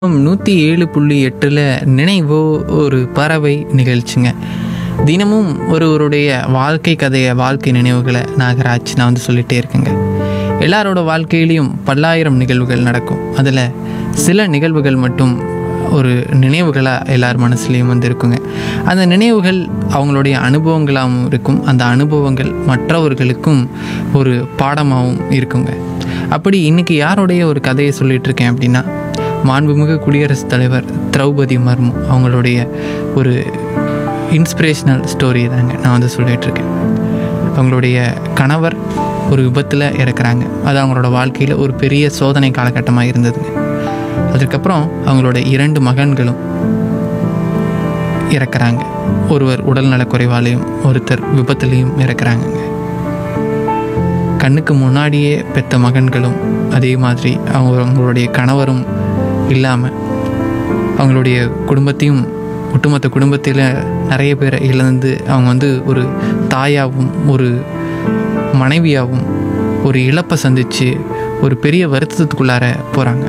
நூற்றி ஏழு புள்ளி எட்டில் நினைவோ ஒரு பறவை நிகழ்ச்சிங்க தினமும் ஒருவருடைய வாழ்க்கை கதையை வாழ்க்கை நினைவுகளை நாகராஜ் நான் வந்து சொல்லிகிட்டே இருக்கேங்க எல்லாரோட வாழ்க்கையிலையும் பல்லாயிரம் நிகழ்வுகள் நடக்கும் அதில் சில நிகழ்வுகள் மட்டும் ஒரு நினைவுகளாக எல்லார் மனசுலேயும் வந்து இருக்குங்க அந்த நினைவுகள் அவங்களுடைய அனுபவங்களாகவும் இருக்கும் அந்த அனுபவங்கள் மற்றவர்களுக்கும் ஒரு பாடமாகவும் இருக்குங்க அப்படி இன்னைக்கு யாருடைய ஒரு கதையை சொல்லிட்டு இருக்கேன் அப்படின்னா மாண்புமிகு குடியரசுத் தலைவர் திரௌபதி மர்மு அவங்களுடைய ஒரு இன்ஸ்பிரேஷனல் ஸ்டோரி தாங்க நான் வந்து சொல்லிட்டு இருக்கேன் அவங்களுடைய கணவர் ஒரு விபத்தில் இறக்குறாங்க அது அவங்களோட வாழ்க்கையில் ஒரு பெரிய சோதனை காலகட்டமாக இருந்ததுங்க அதுக்கப்புறம் அவங்களோட இரண்டு மகன்களும் இறக்குறாங்க ஒருவர் உடல்நலக்குறைவாலையும் ஒருத்தர் விபத்துலேயும் இறக்குறாங்கங்க கண்ணுக்கு முன்னாடியே பெற்ற மகன்களும் அதே மாதிரி அவங்க அவங்களுடைய கணவரும் இல்லாமல் அவங்களுடைய குடும்பத்தையும் ஒட்டுமொத்த குடும்பத்தில் நிறைய பேரை இழந்து அவங்க வந்து ஒரு தாயாகவும் ஒரு மனைவியாகவும் ஒரு இழப்பை சந்தித்து ஒரு பெரிய வருத்தத்துக்குள்ளார போகிறாங்க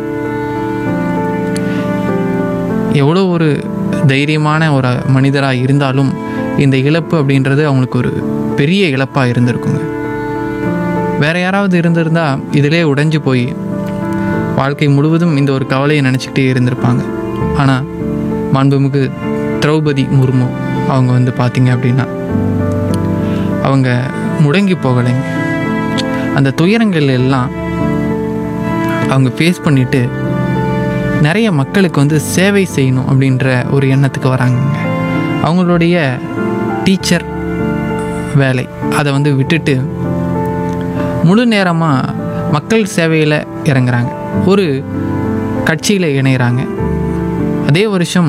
எவ்வளோ ஒரு தைரியமான ஒரு மனிதராக இருந்தாலும் இந்த இழப்பு அப்படின்றது அவங்களுக்கு ஒரு பெரிய இழப்பாக இருந்திருக்குங்க வேற யாராவது இருந்திருந்தா இதிலே உடைஞ்சு போய் வாழ்க்கை முழுவதும் இந்த ஒரு கவலையை நினச்சிக்கிட்டே இருந்திருப்பாங்க ஆனால் மாண்புமிகு திரௌபதி முர்மு அவங்க வந்து பார்த்தீங்க அப்படின்னா அவங்க முடங்கி போகலைங்க அந்த துயரங்கள் எல்லாம் அவங்க ஃபேஸ் பண்ணிட்டு நிறைய மக்களுக்கு வந்து சேவை செய்யணும் அப்படின்ற ஒரு எண்ணத்துக்கு வராங்கங்க அவங்களுடைய டீச்சர் வேலை அதை வந்து விட்டுட்டு முழு நேரமாக மக்கள் சேவையில் இறங்குறாங்க ஒரு கட்சியில் இணைகிறாங்க அதே வருஷம்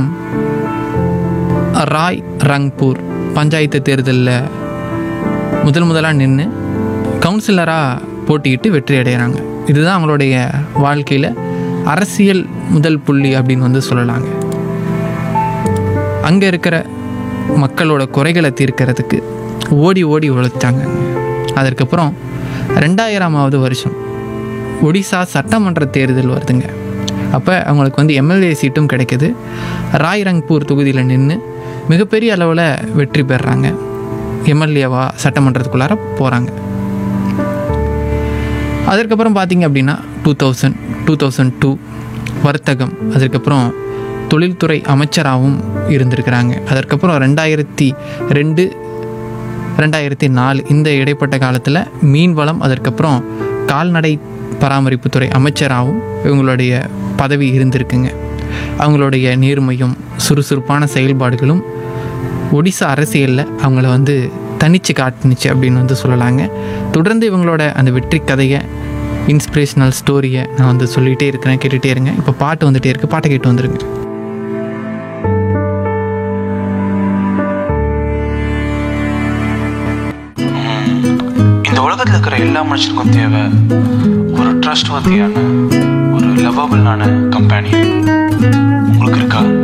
ராய் ரங்பூர் பஞ்சாயத்து தேர்தலில் முதல் முதலாக நின்று கவுன்சிலராக போட்டியிட்டு வெற்றி அடைகிறாங்க இதுதான் அவங்களுடைய வாழ்க்கையில் அரசியல் முதல் புள்ளி அப்படின்னு வந்து சொல்லலாங்க அங்கே இருக்கிற மக்களோட குறைகளை தீர்க்கறதுக்கு ஓடி ஓடி உழைச்சாங்க அதற்கப்புறம் ரெண்டாயிரமாவது வருஷம் ஒடிசா சட்டமன்ற தேர்தல் வருதுங்க அப்போ அவங்களுக்கு வந்து எம்எல்ஏ சீட்டும் கிடைக்குது ராய்ரங்பூர் தொகுதியில் நின்று மிகப்பெரிய அளவில் வெற்றி பெறுறாங்க எம்எல்ஏவா சட்டமன்றத்துக்குள்ளார போகிறாங்க அதற்கப்புறம் பார்த்தீங்க அப்படின்னா two thousand two thousand two வர்த்தகம் அதற்கப்புறம் தொழில்துறை அமைச்சராகவும் இருந்திருக்கிறாங்க அதற்கப்புறம் ரெண்டாயிரத்தி ரெண்டு ரெண்டாயிரத்தி நாலு இந்த இடைப்பட்ட காலத்தில் மீன்வளம் அதற்கப்புறம் கால்நடை பராமரிப்புத்துறை அமைச்சராகவும் இவங்களுடைய பதவி இருந்திருக்குங்க அவங்களுடைய நேர்மையும் சுறுசுறுப்பான செயல்பாடுகளும் ஒடிசா அரசியலில் அவங்கள வந்து தனிச்சு காட்டுனுச்சு அப்படின்னு வந்து சொல்லலாங்க தொடர்ந்து இவங்களோட அந்த வெற்றி கதையை இன்ஸ்பிரேஷனல் ஸ்டோரியை நான் வந்து சொல்லிகிட்டே இருக்கிறேன் கேட்டுகிட்டே இருங்க இப்போ பாட்டு வந்துகிட்டே இருக்குது பாட்டை கேட்டு வந்துருங்க இந்த உலகத்தில் இருக்கிற எல்லா மனுஷனுக்கும் தேவை ஒரு ட்ரஸ்ட் வத்தியான ஒரு லவபிளான கம்பெனி உங்களுக்கு இருக்கா